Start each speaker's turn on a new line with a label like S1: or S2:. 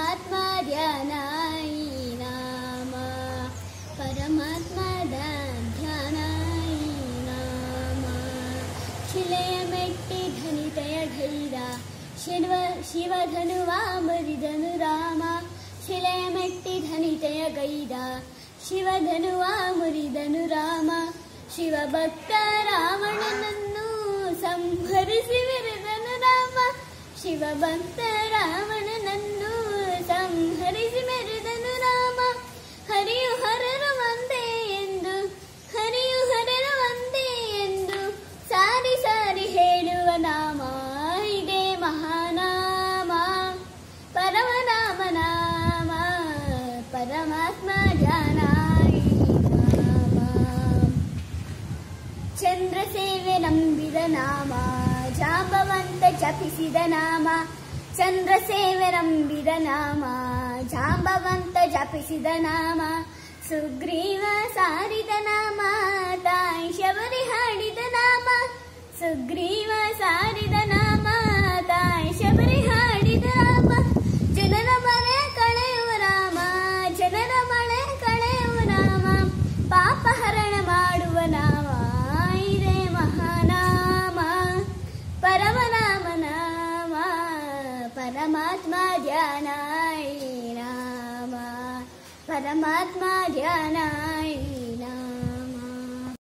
S1: ಪರಮಾತ್ಮ ಧ್ಯಾನಾಯಿ ನಾಮ ಪರಮಾತ್ಮ ಧ್ಯಾನಾಯಿ ನಾಮ ಶಿಲೆಯ ಮೆಟ್ಟಿ ಧನಿತಯ ಢೈರ ಶಿವ ಶಿವಧನುವ ಮುರಿದನು ರಾಮ ಶಿಲೆಯ ಮೆಟ್ಟಿ ಧನಿತಯ ಗೈದ ಶಿವಧನುವ ಮುರಿದನು ರಾಮ ಶಿವಭಕ್ತ ರಾವಣನನ್ನು ಸಂಹರಿಸಿ ಮೆರೆದನು ರಾಮ ಶಿವಭಕ್ತ ರಾವಣನನ್ನು ಸಂಹರಿಸಿ ಮೆರೆದನು ರಾಮ ಹರಿಯು ಹರರು ಒಂದೇ ಎಂದು ಹರಿಯು ಹರರು ಒಂದೇ ಎಂದು ಸಾರಿ ಸಾರಿ ಹೇಳುವ ನಾಮ ಇದೇ ಮಹಾನಾಮ ಪರಮನಾಮ ನಾಮ ಪರಮಾತ್ಮ ಧ್ಯಾನಾಯಿ ನಾಮ ಚಂದ್ರ ಸೇವೆ ನಂಬಿದ ನಾಮ ಜಾಂಬವಂತ ಜಪಿಸಿದ ನಾಮ ಚಂದ್ರ ಸೇವೆ ನಂಬಿದ ನಾಮ ಜಾಂಬವಂತ ಜಪಿಸಿದ ನಾಮ ಸುಗ್ರೀವ ಸಾರಿದ ನಾಮ ತಾಯಿ ಶಬರಿ ಹಾಡಿದ ನಾಮ ಸುಗ್ರೀವ ಸಾರಿದ ನಾಮ ತಾಯಿ ಶಬರಿ ಹಾಡಿದ ರಾಮ ಜನರ ಮಳೆ ಕಳೆಯುವ ರಾಮ ಜನರ ಮಳೆ ಕಳೆಯುವ ರಾಮ ಪಾಪ ಹರಣ ಮಾಡುವ ನಾಮ ಇದೇ ಮಹಾನಾಮ ಪರಮನಾಮ ನಾಮ ಪರಮಾತ್ಮ ಧ್ಯಾನಾಯಿ ನಾಮ ಪರಮಾತ್ಮ ಧ್ಯಾನಾಯಿ